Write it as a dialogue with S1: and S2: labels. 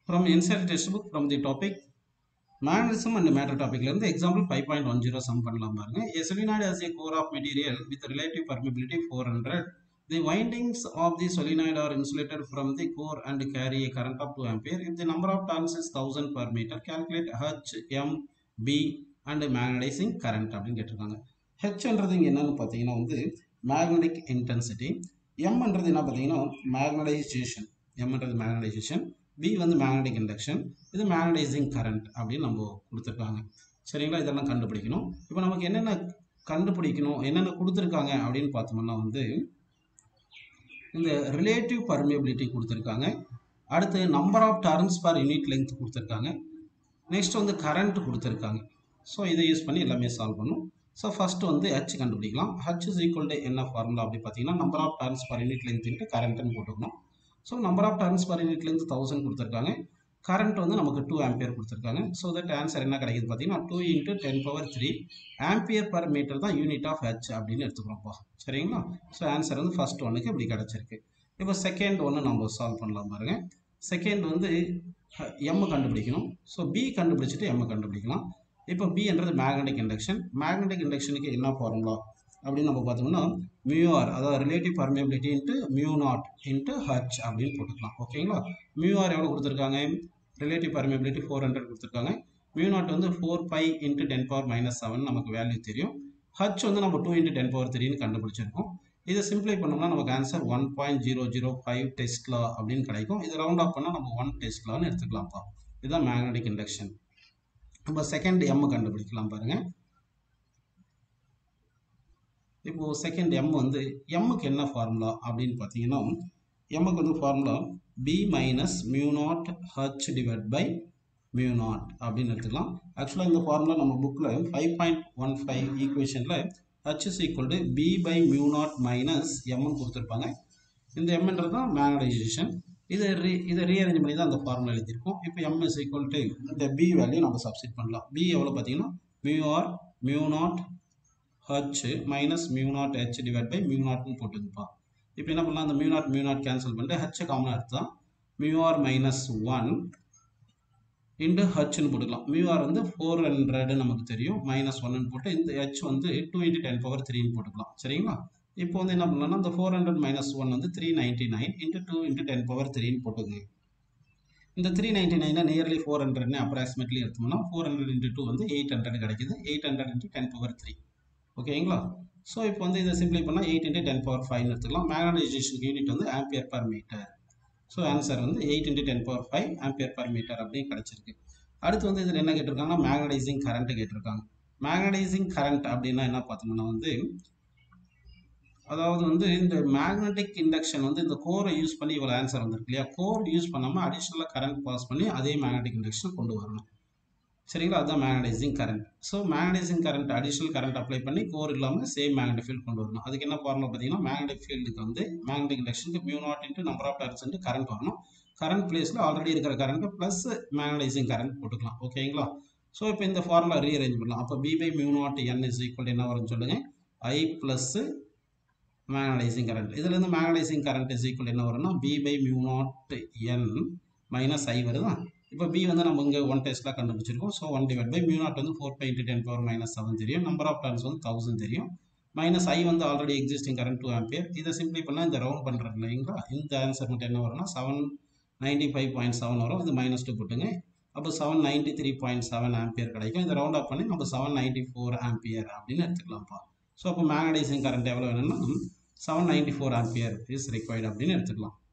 S1: from inside text book from the topic magnetism and matter டாபிக்ல இருந்து example five point one zero sum பண்ணலாம் பாருங்க ஏ solenoid has a core of material with relative permeability 400 the windings of the solenoid are insulated from the core and carry a current of 2 ampere if the number of turns is 1000 per meter calculate h m b and magnetizing current அப்படின்னு கேட்டிருக்காங்க ஹெச்ன்றது இங்கே என்னன்னு பார்த்தீங்கன்னா வந்து magnetic intensity எம்ன்றது என்ன பார்த்தீங்கன்னா magnetization எம்ன்றது மேக்னடைசேஷன் பி வந்து மேக்னடிக் இண்டக்ஷன் இது மேக்னடைசிங் கரண்ட் அப்படின்னு நம்ம கொடுத்துருக்காங்க சரிங்களா இதெல்லாம் கண்டுபிடிக்கணும் இப்போ நமக்கு என்னென்ன கண்டுபிடிக்கணும் என்னென்ன கொடுத்துருக்காங்க அப்படின்னு பார்த்தோம்னா வந்து இந்த ரிலேட்டிவ் பர்மியபிலிட்டி கொடுத்துருக்காங்க அடுத்து number of turns per unit length கொடுத்துருக்காங்க நெக்ஸ்ட் வந்து கரண்ட் கொடுத்துருக்காங்க ஸோ இதை யூஸ் பண்ணி எல்லாமே சால்வ் பண்ணும் ஸோ ஃபஸ்ட்டு வந்து ஹச் கண்டுபிடிக்கலாம் ஹச் இஸ் ஈக்குவல் டு என்ன ஃபார்முலா அப்படி பார்த்தீங்கன்னா number of turns per unit length into கரண்ட்னு போட்டுக்கணும் so number of turns per unit length thousand கொடுத்துருக்காங்க கரண்ட் வந்து நமக்கு டூ ஆம்பியர் கொடுத்துருக்காங்க ஸோ தட் ஆன்சர் என்ன கிடைக்குது பார்த்தீங்கன்னா two into ten power three ampere per metre தான் யூனிட் ஆஃப் ஹெச் அப்படின்னு எடுத்துக்கிறோம்ப்பா சரிங்களா ஸோ ஆன்சர் வந்து ஃபர்ஸ்ட் ஒன்றுக்கு இப்படி கிடச்சிருக்கு இப்போ செகண்ட் ஒன்று நம்ம சால்வ் பண்ணலாம் பாருங்க செகண்ட் வந்து எம் கண்டுபிடிக்கணும் ஸோ பி கண்டுபிடிச்சிட்டு எம் கண்டுபிடிக்கலாம் இப்போ பின்றது மேக்னெட்டிக் இண்டக்ஷன் மேக்னெட்டிக் இண்டக்ஷனுக்கு என்ன ஃபார்முலா அப்படின்னு நம்ம பார்த்தோம்னா மியூஆர் அதாவது relative permeability into mu not into H அப்படின்னு போட்டுக்கலாம் ஓகேங்களா மியூஆர் எவ்வளோ கொடுத்துருக்காங்க ரிலேட்டிவ் பர்மியபிலிட்டி ஃபோர் ஹண்ட்ரட் கொடுத்துருக்காங்க மியூ நாட் வந்து four pi into ten power minus seven நமக்கு வேல்யூ தெரியும் ஹச் வந்து நம்ம டூ இன்ட்டு டென் பவர் த்ரீன்னு கண்டுபிடிச்சிருக்கோம் இதை சிம்ப்ளை பண்ணோம்னா நமக்கு answer one point zero zero five tesla அப்படின்னு கிடைக்கும் இது ரவுண்ட் ஆஃப் பண்ணால் நம்ம ஒன் டெஸ்ட்லான்னு எடுத்துக்கலாம்ப்பா இதுதான் மேக்னெட்டிக் இண்டக்ஷன் நம்ம செகண்ட் எம் கண்டுபிடிக்கலாம் பாருங்க இப்போ செகண்ட் எம் வந்து எம்முக்கு என்ன ஃபார்முலா அப்படின்னு பார்த்தீங்கன்னா எம்முக்கு வந்து formula B minus mu not H divide by mu not அப்படின்னு எடுத்துக்கலாம் ஆக்சுவலாக இந்த ஃபார்முலா நம்ம புக்கில் ஃபைவ் பாயிண்ட் ஒன் ஃபைவ் ஈக்குவேஷனில் H is equal to B by mu not minus எம்னு கொடுத்துருப்பாங்க இந்த எம்ன்றது தான் மேக்னடைசேஷன் இதை ரீ இதை ரீஅரேஞ்ச் பண்ணி தான் அந்த ஃபார்முலா எழுதியிருக்கோம் இப்போ எம் இஸ் ஈக்குவல் டு இந்த பி வேல்யூ நம்ம சப்ஸ்டிட் பண்ணலாம் பி எவ்வளோ பார்த்தீங்கன்னா mu R mu not H minus mu not H divide by mu நாட்னு போட்டுங்கப்பா இப்போ என்ன பண்ணலாம் அந்த mu not mu not cancel பண்ணிட்டு ஹெச்சை காமனாக எடுத்தால் mu R minus one into ஹச்னு போட்டுக்கலாம் மியூ ஆர் வந்து ஃபோர் ஹண்ட்ரடு நமக்கு தெரியும் மைனஸ் ஒன்னு போட்டு இந்த ஹெச் வந்து டூ இன்ட்டு டென் பவர் த்ரீன்னு போட்டுக்கலாம் சரிங்களா இப்போ வந்து என்ன பண்ணலாம்னா இந்த ஃபோர் ஹண்ட்ரட் மைனஸ் ஒன் வந்து three ninety nine into two into ten power த்ரீன்னு போட்டுங்க இந்த த்ரீ நைன்ட்டி நைனை நியர்லி ஃபோர் ஹண்ட்ரட்னு அப்ராக்சிமேட்லி எடுத்தோம்னா ஃபோர் ஹண்ட்ரட் இன்ட்டு டூ வந்து எயிட் ஹண்ட்ரட் கிடைக்குது eight hundred into ten power three ஓகேங்களா ஸோ இப்போ வந்து இதை சிம்ப்ளை பண்ணால் எயிட் இன்ட்டு டென் பவர் ஃபைவ்னு எடுத்துக்கலாம் மேக்னடைசேஷன் யூனிட் வந்து ampere per metre so answer வந்து eight into ten power five ampere per metre அப்படின்னு கிடச்சிருக்கு அடுத்து வந்து இதில் என்ன கேட்டிருக்காங்கன்னா மேக்னடைசிங் கரண்ட் கேட்டிருக்காங்க மேக்னடைசிங் கரண்ட் அப்படின்னா என்ன பார்த்தோம்னா வந்து அதாவது வந்து இந்த மேக்னெட்டிக் இண்டக்ஷன் வந்து இந்த கோரை யூஸ் பண்ணி இவ்வளோ ஆன்சர் வந்திருக்கு இல்லையா கோர் யூஸ் பண்ணாமல் அடிஷ்னலாக கரண்ட் பாஸ் பண்ணி அதே மேக்னெட்டிக் இண்டக்ஷன் கொண்டு வரணும் சரிங்களா அதுதான் magnetizing current so magnetizing current additional current apply பண்ணி கோர் இல்லாமல் சேம் மேக்னெட்டிக் ஃபீல்ட் கொண்டு வரணும் அதுக்கு என்ன ஃபார்முலா பார்த்தீங்கன்னா மேக்னெட்டிக் ஃபீல்டுக்கு வந்து மேக்னெட்டிக் இண்டக்ஷனுக்கு mu not into number of turns current வரணும் கரண்ட் பிளேஸில் ஆல்ரெடி இருக்கிற கரண்ட் ப்ளஸ் மேக்னடைசிங் கரண்ட் போட்டுக்கலாம் ஓகேங்களா ஸோ இப்போ இந்த ஃபார்முலா ரீஅரேஞ்ச் பண்ணலாம் அப்போ B by mu not N is equal என்ன வரும்னு சொல்லுங்கள் ஐ ப்ளஸ்ஸு மேக்னடைசிங் கரண்ட் இதுலேருந்து மேக்னடைசிங் கரண்ட் இஸ் ஈக்குவல் என்ன வரும்னா B by mu not N minus I வருதா இப்போ பி வந்து நம்ம இங்கே ஒன் டெஸ்ட்டில் கண்டுபிடிச்சிருக்கோம் so one divide by mu not வந்து four pi into ten power minus seven தெரியும் நம்பர் ஆஃப் டர்ன்ஸ் வந்து தௌசண்ட் தெரியும் மைனஸ் ஐ வந்து already existing current two ampere இதை சிம்ப்ளை பண்ணால் இந்த ரவுண்ட் பண்ணுறது இல்லைங்களா இந்த ஆன்சர் மட்டும் என்ன வரும்னா seven ninety five point seven வரும் இது மைனஸ் டூ போட்டுங்க அப்போ seven ninety three point seven ampere கிடைக்கும் இந்த ரவுண்ட் ஆஃப் பண்ணி நம்ம செவன் நைன்டி ஃபோர் ஆம்பியர் அப்படின்னு எடுத்துக்கலாம்ப்பா ஸோ அப்போ மேக்னடைசிங் கரண்ட் எவ்வளோ வேணும்னா seven ninety four ampere is required அப்படின்னு எடுத்துக்கலாம்